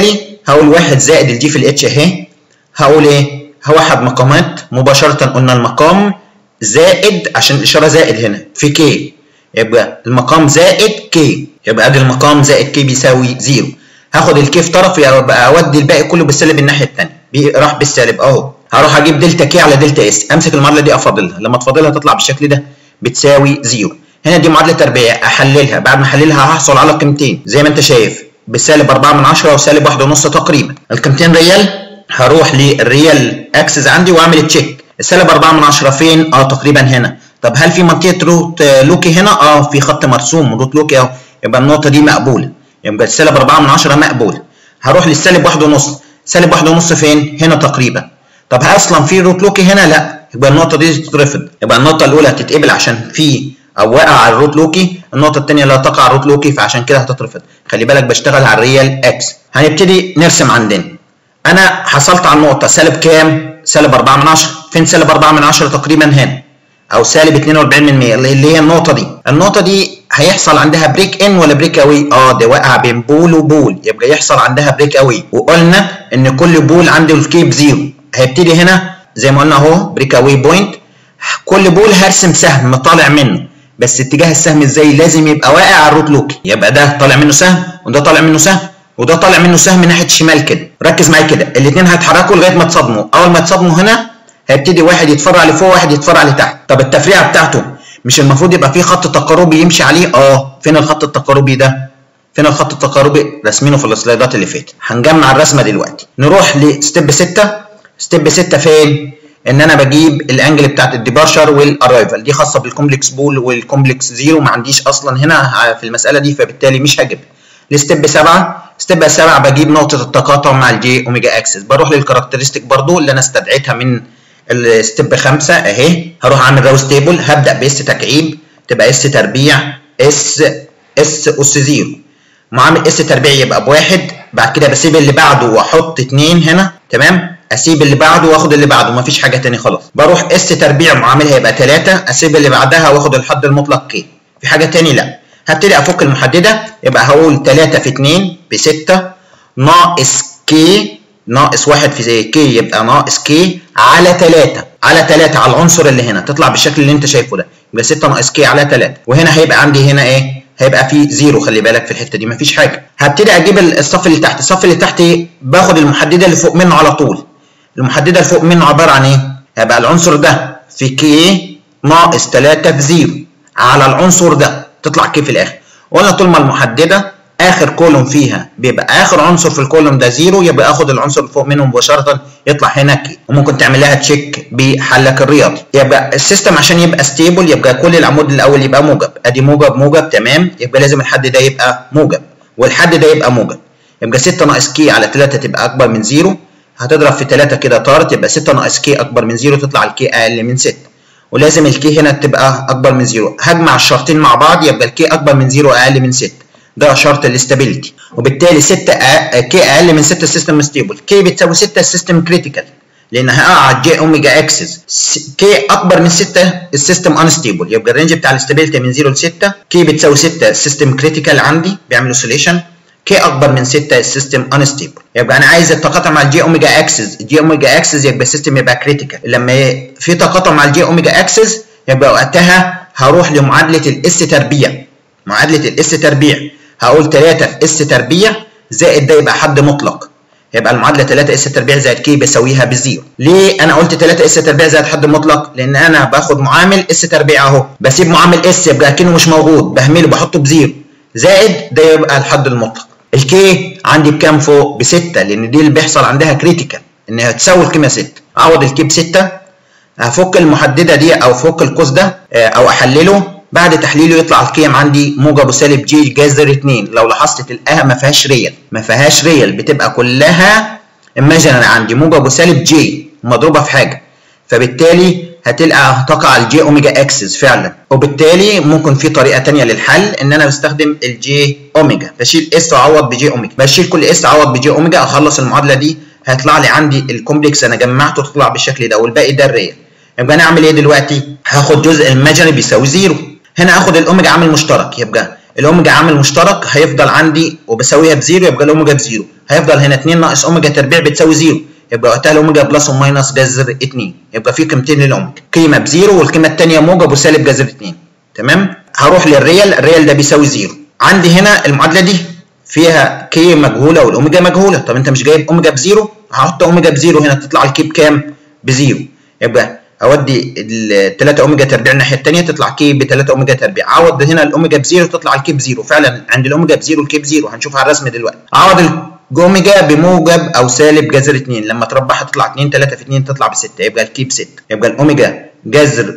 هقول واحد زائد الجي في الاتش اهي هقول ايه هوحد مقامات مباشرة قلنا المقام زائد عشان الاشارة زائد هنا في كي يبقى المقام زائد كي يبقى ادي المقام زائد كي بيساوي زيرو هاخد الكي في طرف يبقى اودي الباقي كله بالسالب الناحية التانية راح بالسالب اهو هروح اجيب دلتا كي على دلتا اس امسك المعادلة دي افاضلها لما تفاضلها تطلع بالشكل ده بتساوي زيرو هنا دي معادلة تربيع احللها بعد ما احللها هحصل على قيمتين زي ما انت شايف بسالب 4 من 10 وسالب 1 ونص تقريبا القيمتين ريال هروح للريال اكسس عندي واعمل تشيك السالب 4 من 10 فين اه تقريبا هنا طب هل في منطقه روت لوكي هنا اه في خط مرسوم روت لوكي اهو يبقى النقطه دي مقبوله يبقى السالب 4 من 10 مقبوله هروح للسالب 1 ونص سالب 1 ونص فين هنا تقريبا طب اصلا في روت لوكي هنا لا يبقى النقطه دي تترفض يبقى النقطه الاولى هتتقبل عشان في او واقع على الروت لوكي النقطه الثانيه لا تقع على الروت لوكي فعشان كده هتترفض خلي بالك بشتغل على الريال اكس هنبتدي نرسم عندنا انا حصلت على النقطه سالب كام سالب 4 من 10 فين سالب 4 من 10 تقريبا هنا او سالب 42 من 100 اللي هي النقطه دي النقطه دي هيحصل عندها بريك ان ولا بريك اوي اه ده واقع بين بول وبول يبقى يحصل عندها بريك اوي وقلنا ان كل بول عنده الكي بزيرو هيبتدي هنا زي ما قلنا اهو بريك اوي بوينت كل بول هرسم سهم طالع منه بس اتجاه السهم ازاي لازم يبقى واقع على الروت لوكي يبقى ده طالع منه سهم وده طالع منه سهم وده طالع منه سهم ناحيه الشمال كده ركز معايا كده الاثنين هيتحركوا لغايه ما يتصادموا اول ما يتصادموا هنا هيبتدي واحد يتفرع لفوق واحد يتفرع لتحت طب التفريعه بتاعته مش المفروض يبقى في خط تقاربي يمشي عليه اه فين الخط التقاربي ده فين الخط التقاربي راسمينه في السلايدات اللي فاتت هنجمع الرسمه دلوقتي نروح لستيب 6 ستيب 6 فين ان انا بجيب الانجل بتاعت الديبارشر والارايفل دي خاصه بالكومبلكس بول والكومبلكس زيرو ما عنديش اصلا هنا في المساله دي فبالتالي مش هجيب لستيب 7 ستيب 7 بجيب نقطه التقاطع مع الجي اوميجا اكسس بروح للكاركترستيك برضو اللي انا استدعيتها من الستيب 5 اهي هروح اعمل راوس تيبل هبدا باس تكعيب تبقى اس تربيع اس اس اس زيرو معامل اس تربيع يبقى بواحد بعد كده بسيب اللي بعده واحط اتنين هنا تمام اسيب اللي بعده واخد اللي بعده مفيش حاجه تاني خلاص بروح اس تربيع معاملها يبقى 3 اسيب اللي بعدها واخد الحد المطلق كي في حاجه تاني لا هبتدي افك المحدده يبقى هقول 3 في 2 ب 6 ناقص كي ناقص 1 في كي يبقى ناقص كي على 3 على 3 على العنصر اللي هنا تطلع بالشكل اللي انت شايفه ده يبقى 6 ناقص كي على 3 وهنا هيبقى عندي هنا ايه هيبقى في زيرو خلي بالك في الحته دي مفيش حاجه هبتدي اجيب الصف اللي تحت الصف اللي تحت باخد المحدده اللي فوق منه على طول المحدده اللي فوق منه عباره عن ايه هيبقى العنصر ده في كي ناقص 3 في زيرو على العنصر ده تطلع كي في الاخر قلنا طول ما المحدده اخر كولوم فيها بيبقى اخر عنصر في الكولوم ده زيرو يبقى اخد العنصر اللي فوق منه مباشره يطلع هنا كي وممكن تعمل لها تشيك بحلك الرياضي يبقى السيستم عشان يبقى ستيبل يبقى كل العمود الاول يبقى موجب ادي موجب موجب تمام يبقى لازم الحد ده يبقى موجب والحد ده يبقى موجب يبقى 6 ناقص كي على 3 تبقى اكبر من زيرو هتضرب في 3 كده طارت يبقى 6 ناقص كي اكبر من زيرو تطلع الكي اقل من 6 ولازم الكي هنا تبقى اكبر من زيرو هجمع الشرطين مع بعض يبقى الكي اكبر من زيرو اقل من 6 ده شرط الاستابيليتي وبالتالي 6 كي اقل من 6 السيستم ستيبل كي بتساوي 6 السيستم كريتيكال لان هقع جي اوميجا اكسس كي اكبر من 6 السيستم انستيبل يبقى الرينج بتاع الاستابيليتي من 0 ل 6 كي بتساوي 6 السيستم كريتيكال عندي بيعمل اوسيليشن كي اكبر من 6 السيستم انستيبل يبقى انا عايز التقاطع مع الجي اوميجا اكسس الجي اوميجا اكسس يبقى السيستم يبقى كريتيكال لما في تقاطع مع الجي اوميجا اكسس يبقى وقتها هروح لمعادله الاس تربيع معادله الاس تربيع هقول 3 في اس تربيع زائد ده يبقى حد مطلق يبقى المعادله 3 اس تربيع زائد كي بساويها بالزيرو ليه انا قلت 3 اس تربيع زائد حد مطلق لان انا باخد معامل اس تربيع اهو بسيب معامل اس يبقى كأنه مش موجود بهمله بحطه بزيرو زائد ده يبقى الحد المطلق الكي عندي بكام فوق ب 6 لان دي اللي بيحصل عندها كريتيكال انها تساوي القيمه 6 اعوض الكي ب 6 هفك المحدده دي او فك القوس ده او احلله بعد تحليله يطلع القيم عندي موجب وسالب جي جذر 2 لو لاحظت تلقاها ما فيهاش ريال ما فيهاش ريال بتبقى كلها ايماجينري عندي موجب وسالب جي مضروبه في حاجه فبالتالي هتلقى تقع الجي اوميجا اكسس فعلا وبالتالي ممكن في طريقه ثانيه للحل ان انا بستخدم الجي اوميجا بشيل اس واعوض بجي اوميجا بشيل كل اس اعوض بجي اوميجا اخلص المعادله دي هيطلع لي عندي الكومبلكس انا جمعته تطلع بالشكل ده والباقي ده الريال يبقى انا اعمل ايه دلوقتي هاخد جزء الماجري بيساوي زيرو هنا اخد الاوميجا عامل مشترك يبقى الاوميجا عامل مشترك هيفضل عندي وبساويها بزيرو يبقى الاوميجا بزيرو هيفضل هنا 2 ناقص اوميجا تربيع بتساوي زيرو يبقى وقتها الاوميجا بلس وماينس جذر 2 يبقى في قيمتين للاوميجا قيمه بزيرو والقيمه الثانيه موجب وسالب جذر 2 تمام هروح للريال الريال ده بيساوي زيرو عندي هنا المعادله دي فيها كي مجهوله والاوميجا مجهوله طب انت مش جايب اوميجا بزيرو هحط اوميجا بزيرو هنا تطلع الكي بكام بزيرو يبقى اودي ال 3 اوميجا تربيع الناحيه الثانيه تطلع كي ب 3 اوميجا تربيع عوض هنا الاوميجا بزيرو تطلع الكي بزيرو فعلا عند الاوميجا بزيرو الكي بزيرو هنشوفها على الرسم دلوقتي عوض الاوميجا بموجب او سالب جذر 2 لما تربعها تطلع 2 3 في 2 تطلع ب 6 يبقى الكي ب 6 يبقى الاوميجا جذر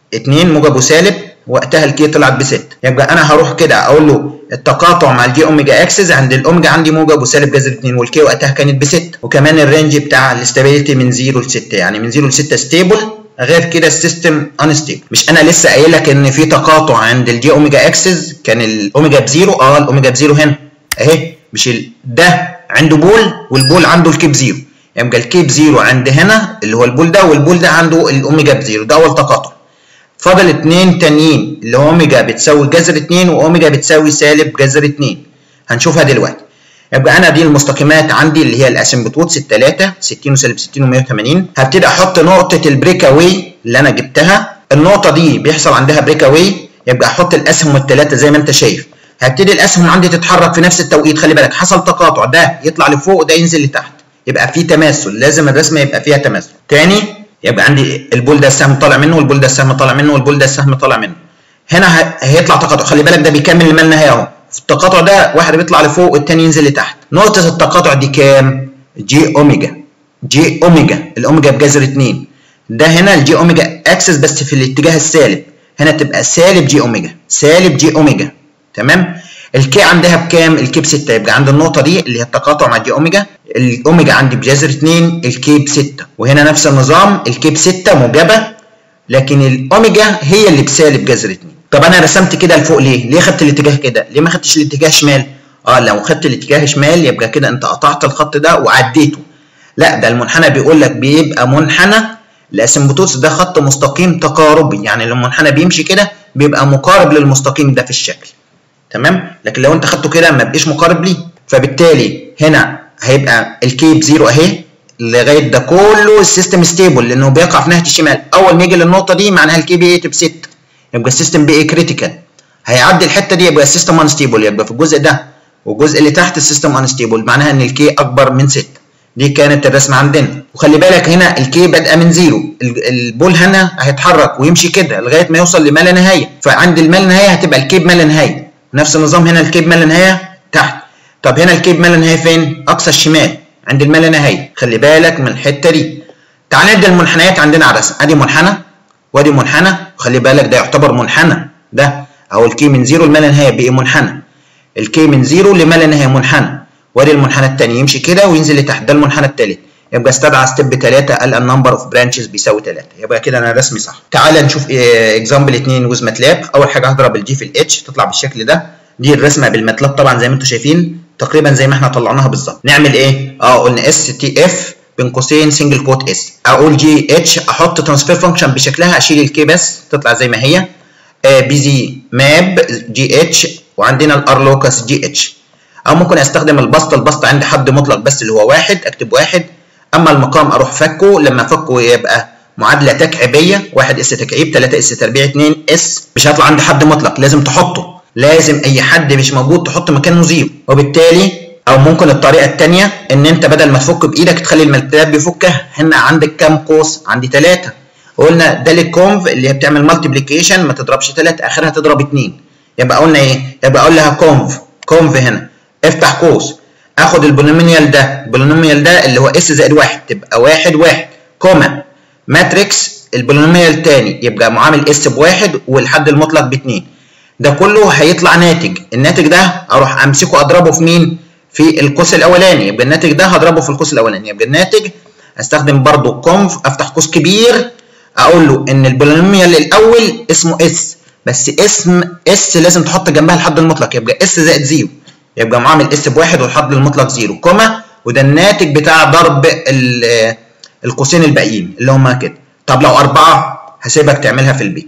2 موجب وسالب وقتها الكي طلعت ب 6 يبقى انا هروح كده اقول له التقاطع مع الجي اوميجا اكسس عند الاوميجا عندي موجب وسالب جذر 2 والكي وقتها كانت ب 6 وكمان الرينج بتاع الاستابيليتي من 0 ل 6 يعني من 0 ل 6 ستيبل غير كده السيستم انستيبل مش انا لسه قايل لك ان في تقاطع عند الجي اوميجا اكسس كان الاوميجا بزيرو اه الاوميجا بزيرو هنا اهي مش ده عنده بول والبول عنده الكي بزيرو يبقى الكي بزيرو عند هنا اللي هو البول ده والبول ده عنده الاوميجا بزيرو ده اول تقاطع فاضل اتنين تانيين اللي هو اوميجا بتساوي جذر اتنين واوميجا بتساوي سالب جذر اتنين هنشوفها دلوقتي يبقى انا دي المستقيمات عندي اللي هي الاسمبتوتس الثلاثه 60 وسالب 60 و180 هبتدي احط نقطه البريك اواي اللي انا جبتها النقطه دي بيحصل عندها بريك اواي يبقى احط الاسهم الثلاثه زي ما انت شايف هبتدي الاسهم عندي تتحرك في نفس التوقيت خلي بالك حصل تقاطع ده يطلع لفوق وده ينزل لتحت يبقى في تماثل لازم الرسمه يبقى فيها تماثل تاني يبقى عندي البول ده السهم طالع منه والبول ده السهم طالع منه والبول ده السهم طالع منه هنا هيطلع تقاطع خلي بالك ده بيكمل لما النهايه اهو في التقاطع ده واحد بيطلع لفوق والتاني ينزل لتحت نقطة التقاطع دي كام؟ جي اوميجا جي اوميجا الاوميجا بجذر 2 ده هنا الجي اوميجا اكسس بس في الاتجاه السالب هنا تبقى سالب جي اوميجا سالب جي اوميجا تمام؟ الكي عندها بكام؟ الكي ب 6 يبقى عند النقطة دي اللي هي التقاطع مع جي اوميجا الاوميجا عندي بجذر 2 الكي ب 6 وهنا نفس النظام الكي ب 6 موجبة لكن الاوميجا هي اللي بسالب جذر 2 طب انا رسمت كده لفوق ليه؟ ليه خدت الاتجاه كده؟ ليه ما خدتش الاتجاه شمال؟ اه لو خدت الاتجاه شمال يبقى كده انت قطعت الخط ده وعديته. لا ده المنحنى بيقول لك بيبقى منحنى الاسمبتوس ده خط مستقيم تقاربي يعني لو المنحنى بيمشي كده بيبقى مقارب للمستقيم ده في الشكل. تمام؟ لكن لو انت خدته كده ما بقيش مقارب ليه. فبالتالي هنا هيبقى الكي بزيرو اهي لغايه ده كله السيستم ستيبل لانه بيقع في ناحيه الشمال اول ما يجي للنقطه دي معناها الكي بي 8 ب 6 يبقى السيستم بي اي كريتيكال هيعدي الحته دي يبقى السيستم انستيبل يبقى في الجزء ده والجزء اللي تحت السيستم انستيبل معناها ان الكي اكبر من 6 دي كانت الرسمه عندنا وخلي بالك هنا الكي بادئه من زيرو البول هنا هيتحرك ويمشي كده لغايه ما يوصل لما لا نهايه فعند الما لا نهايه هتبقى الكي بما لا نهايه نفس النظام هنا الكي بما لا نهايه تحت طب هنا الكي بما لا نهايه فين اقصى الشمال عند الما لا نهايه خلي بالك من الحته دي تعال ندي المنحنيات عندنا على الرسم ادي منحنى وادي منحنى خلي بالك ده يعتبر منحنى ده اهو الكي من زيرو لما لا نهايه بقي منحنى الكي من زيرو لما لا نهايه منحنى وادي المنحنى الثاني يمشي كده وينزل لتحت ده المنحنى الثالث يبقى استدعى ستيب 3 قال النمبر اوف برانشز بيساوي 3 يبقى كده انا رسمي صح تعالى نشوف اكزامبل 2 ويز ماتلاب اول حاجه هضرب الجي في الاتش تطلع بالشكل ده دي الرسمه بالماتلاب طبعا زي ما انتم شايفين تقريبا زي ما احنا طلعناها بالظبط نعمل ايه اه قلنا اس تي اف بين قوسين سنجل كوت اس اقول جي اتش احط ترانسفير فانكشن بشكلها اشيل الكي بس تطلع زي ما هي آه بي زي ماب جي اتش وعندنا الار لوكس جي اتش او ممكن استخدم البسط البسط عندي حد مطلق بس اللي هو واحد اكتب واحد اما المقام اروح فكه لما افكه يبقى معادله تكعيبيه واحد اس تكعيب 3 اس تربيع 2 اس مش هيطلع عندي حد مطلق لازم تحطه لازم اي حد مش موجود تحط مكانه زيرو وبالتالي او ممكن الطريقه الثانيه ان انت بدل ما تفك بايدك تخلي الملتاب بيفكها هنا عندك كام قوس عندي ثلاثه قلنا ده للكونف اللي هي بتعمل مالتيبليكيشن ما تضربش ثلاثه اخرها تضرب اثنين يبقى قلنا ايه يبقى اقول لها كونف كونف هنا افتح قوس اخد البولينوميال ده البولينوميال ده اللي هو اس زائد واحد تبقى واحد واحد كوما ماتريكس البولينوميال الثاني يبقى معامل اس بواحد والحد المطلق باثنين ده كله هيطلع ناتج الناتج ده اروح امسكه اضربه في مين في القوس الاولاني يبقى الناتج ده هضربه في القوس الاولاني يبقى الناتج استخدم برضو كونف افتح قوس كبير اقول له ان البولينوميال الاول اسمه اس بس اسم اس لازم تحط جنبها الحد المطلق يبقى اس زائد زيرو يبقى معامل اس بواحد والحد المطلق زيرو كوما وده الناتج بتاع ضرب القوسين الباقيين اللي هما كده طب لو اربعه هسيبك تعملها في البيت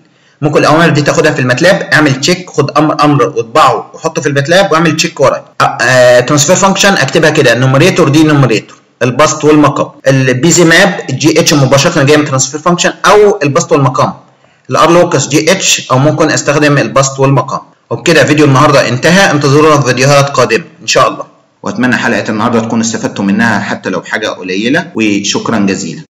ممكن الاوامر دي تاخدها في الماتلاب اعمل تشيك خد امر امر واطبعه وحطه في الماتلاب واعمل تشيك ورا ترانسفير فانكشن اكتبها كده النوميريتور دي نوميريتور البسط والمقام البيزي ماب جي اتش مباشره جايه من ترانسفير فانكشن او البسط والمقام الار لوكس جي اتش او ممكن استخدم البسط والمقام وبكده فيديو النهارده انتهى انتظرونا في فيديوهات قادمه ان شاء الله واتمنى حلقه النهارده تكونوا استفدتوا منها حتى لو بحاجه قليله وشكرا جزيلا